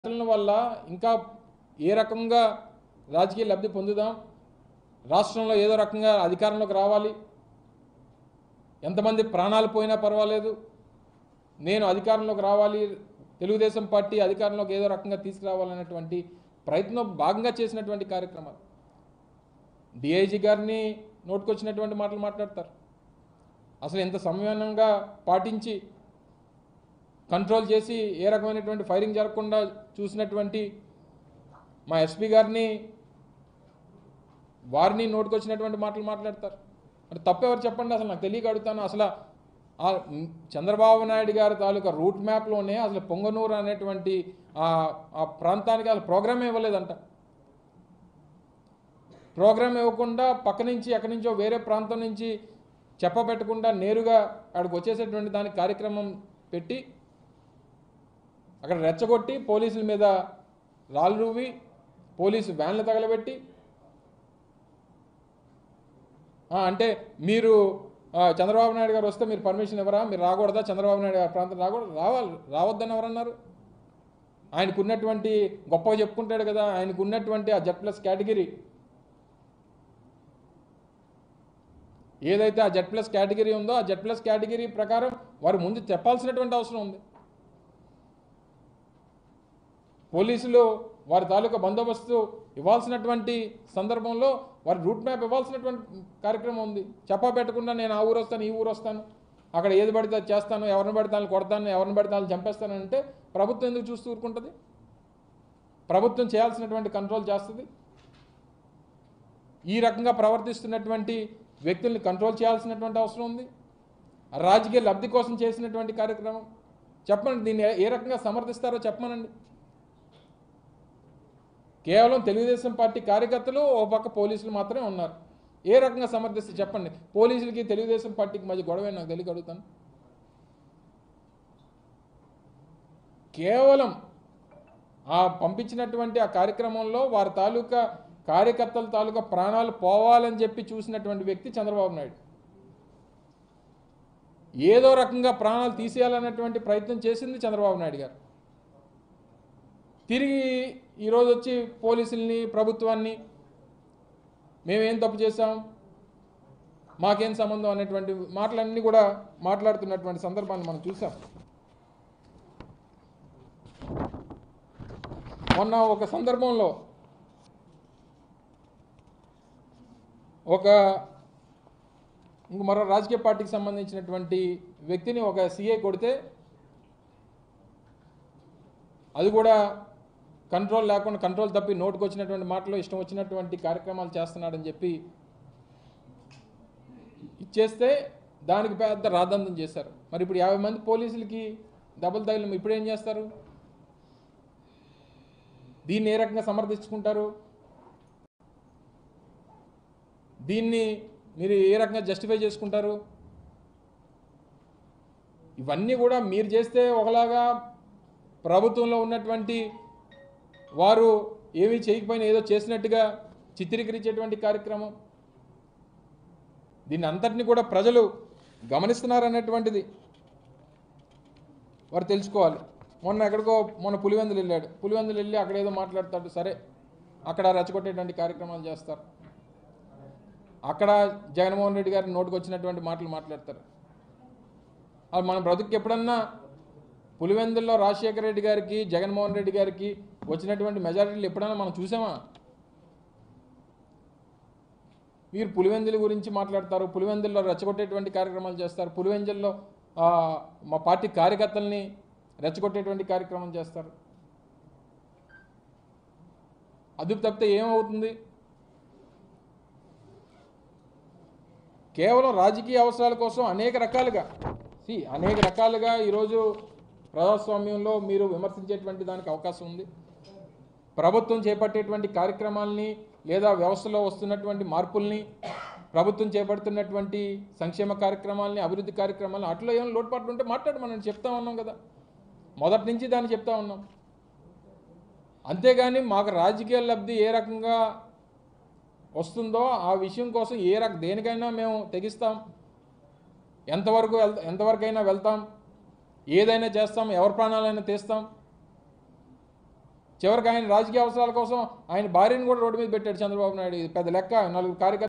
ఘటనల వల్ల ఇంకా ఏ రకంగా రాజకీయ లబ్ధి పొందుదాం రాష్ట్రంలో ఏదో రకంగా అధికారంలోకి రావాలి ఎంతమంది ప్రాణాలు పోయినా పర్వాలేదు నేను అధికారంలోకి రావాలి తెలుగుదేశం పార్టీ అధికారంలోకి ఏదో రకంగా తీసుకురావాలనేటువంటి ప్రయత్నం భాగంగా చేసినటువంటి కార్యక్రమాలు డిఐజీ గారిని నోటుకొచ్చినటువంటి మాటలు మాట్లాడతారు అసలు ఎంత సంయమనంగా పాటించి కంట్రోల్ చేసి ఏ రకమైనటువంటి ఫైరింగ్ జరగకుండా చూసినటువంటి మా ఎస్పీ గారిని వారిని నోటుకొచ్చినటువంటి మాటలు మాట్లాడతారు మరి తప్పెవరు చెప్పండి అసలు నాకు తెలియక అడుగుతాను అసలు ఆ మ్, చంద్రబాబు నాయుడు గారి తాలూకా రూట్ మ్యాప్లోనే అసలు పొంగనూరు అనేటువంటి ఆ ఆ ప్రాంతానికి అసలు ప్రోగ్రామ్ ఇవ్వలేదంట ప్రోగ్రామ్ ఇవ్వకుండా పక్క నుంచి ఎక్కడి నుంచో వేరే ప్రాంతం నుంచి చెప్పబెట్టకుండా నేరుగా అక్కడికి వచ్చేసేటువంటి దానికి కార్యక్రమం పెట్టి అక్కడ రెచ్చగొట్టి పోలీసుల మీద రాళ్ళు రువ్వి పోలీసు వ్యాన్లు తగలబెట్టి ఆ, అంటే మీరు ఆ, చంద్రబాబు నాయుడు గారు వస్తే మీరు పర్మిషన్ ఇవ్వరా మీరు రాకూడదా చంద్రబాబు నాయుడు గారి ప్రాంతం రాకూడదు రావాలి రావద్దని ఎవరన్నారు ఆయనకు ఉన్నటువంటి గొప్పగా చెప్పుకుంటాడు కదా ఆయనకు ఉన్నటువంటి ఆ జెడ్ ప్లస్ కేటగిరీ ఏదైతే ఆ జెడ్ ప్లస్ కేటగిరీ ఉందో ఆ జెడ్ ప్లస్ కేటగిరీ ప్రకారం వారు ముందు చెప్పాల్సినటువంటి అవసరం ఉంది పోలీసులు వారి తాలూకా బందోబస్తు ఇవ్వాల్సినటువంటి సందర్భంలో వారి రూట్ మ్యాప్ ఇవ్వాల్సినటువంటి కార్యక్రమం ఉంది చెప్పా పెట్టకుండా నేను ఆ ఊరు వస్తాను ఈ ఊరు వస్తాను అక్కడ ఏది పడితే అది చేస్తాను ఎవరిని పడితే వాళ్ళని కొడతాను ఎవరిని పడితే వాళ్ళని చంపేస్తాను అంటే ప్రభుత్వం ఎందుకు చూస్తూ ఊరుకుంటుంది ప్రభుత్వం చేయాల్సినటువంటి కంట్రోల్ చేస్తుంది ఈ రకంగా ప్రవర్తిస్తున్నటువంటి వ్యక్తుల్ని కంట్రోల్ చేయాల్సినటువంటి అవసరం ఉంది రాజకీయ లబ్ధి కోసం చేసినటువంటి కార్యక్రమం చెప్పండి దీన్ని ఏ- ఏ రకంగా సమర్థిస్తారో చెప్పమనండి కేవలం తెలుగుదేశం పార్టీ కార్యకర్తలు ఓ పక్క పోలీసులు మాత్రమే ఉన్నారు ఏ రకంగా సమర్థిస్తే చెప్పండి పోలీసులకి తెలుగుదేశం పార్టీకి మధ్య గొడవ నాకు తెలియక అడుగుతాను కేవలం ఆ పంపించినటువంటి ఆ కార్యక్రమంలో వారి తాలూకా కార్యకర్తల తాలూకా ప్రాణాలు పోవాలని చెప్పి చూసినటువంటి వ్యక్తి చంద్రబాబు నాయుడు ఏదో రకంగా ప్రాణాలు తీసేయాలన్నటువంటి ప్రయత్నం చేసింది చంద్రబాబు నాయుడు గారు తిరిగి ఈరోజు వచ్చి పోలీసుల్ని ప్రభుత్వాన్ని మేమేం తప్పు చేశాం మాకేం సంబంధం అనేటువంటి మాటలన్నీ కూడా మాట్లాడుతున్నటువంటి సందర్భాన్ని మనం చూసాం మొన్న ఒక సందర్భంలో ఒక ఇంక మరో రాజకీయ పార్టీకి సంబంధించినటువంటి వ్యక్తిని ఒక సీఏ కొడితే అది కూడా కంట్రోల్ లేకుండా కంట్రోల్ తప్పి నోటుకు వచ్చినటువంటి మాటలు ఇష్టం వచ్చినటువంటి కార్యక్రమాలు చేస్తున్నాడని చెప్పి ఇచ్చేస్తే దానికి పెద్ద రాద్దంతం చేశారు మరి ఇప్పుడు యాభై మంది పోలీసులకి దెబ్బలు తగిలి ఇప్పుడు ఏం చేస్తారు దీన్ని ఏ రకంగా సమర్థించుకుంటారు దీన్ని మీరు ఏ రకంగా జస్టిఫై చేసుకుంటారు ఇవన్నీ కూడా మీరు చేస్తే ఒకలాగా ప్రభుత్వంలో ఉన్నటువంటి వారు ఏమీ చేయకపోయినా ఏదో చేసినట్టుగా చిత్రీకరించేటువంటి కార్యక్రమం దీన్ని అంతటిని కూడా ప్రజలు గమనిస్తున్నారనేటువంటిది వారు తెలుసుకోవాలి మొన్న ఎక్కడికో మొన్న పులివెందులు వెళ్ళాడు పులివెందులు వెళ్ళి అక్కడ ఏదో మాట్లాడతాడు సరే అక్కడ రెచ్చగొట్టేటువంటి కార్యక్రమాలు చేస్తారు అక్కడ జగన్మోహన్ రెడ్డి గారి నోటికి వచ్చినటువంటి మాటలు మాట్లాడతారు అది మన బ్రతుకు ఎప్పుడన్నా పులివెందుల్లో రాజశేఖర రెడ్డి గారికి జగన్మోహన్ రెడ్డి గారికి వచ్చినటువంటి మెజారిటీలు ఎప్పుడైనా మనం చూసామా మీరు పులివెందుల గురించి మాట్లాడతారు పులివెందుల్లో రెచ్చగొట్టేటువంటి కార్యక్రమాలు చేస్తారు పులివెందుల్లో ఆ, మా పార్టీ కార్యకర్తల్ని రెచ్చగొట్టేటువంటి కార్యక్రమం చేస్తారు అదుపు తప్పితే ఏమవుతుంది కేవలం రాజకీయ అవసరాల కోసం అనేక రకాలుగా సి అనేక రకాలుగా ఈరోజు ప్రజాస్వామ్యంలో మీరు విమర్శించేటువంటి దానికి అవకాశం ఉంది ప్రభుత్వం చేపట్టేటువంటి కార్యక్రమాల్ని లేదా వ్యవస్థలో వస్తున్నటువంటి మార్పుల్ని ప్రభుత్వం చేపడుతున్నటువంటి సంక్షేమ కార్యక్రమాలని అభివృద్ధి కార్యక్రమాలని అట్లా ఏమైనా లోటుపాట్లు ఉంటే మాట్లాడు మనం చెప్తా ఉన్నాం కదా మొదటి నుంచి దాన్ని చెప్తా ఉన్నాం అంతేగాని మాకు రాజకీయ లబ్ధి ఏ రకంగా వస్తుందో ఆ విషయం కోసం ఏ రక దేనికైనా మేము తెగిస్తాం ఎంతవరకు వెళ్ ఎంతవరకైనా వెళ్తాం ఏదైనా చేస్తాం ఎవరి ప్రాణాలైనా తీస్తాం చివరికి ఆయన రాజకీయ అవసరాల కోసం ఆయన భార్యను కూడా రోడ్డు మీద పెట్టాడు చంద్రబాబు నాయుడు ఇది పెద్ద లెక్క నలుగురు కార్యకర్తలు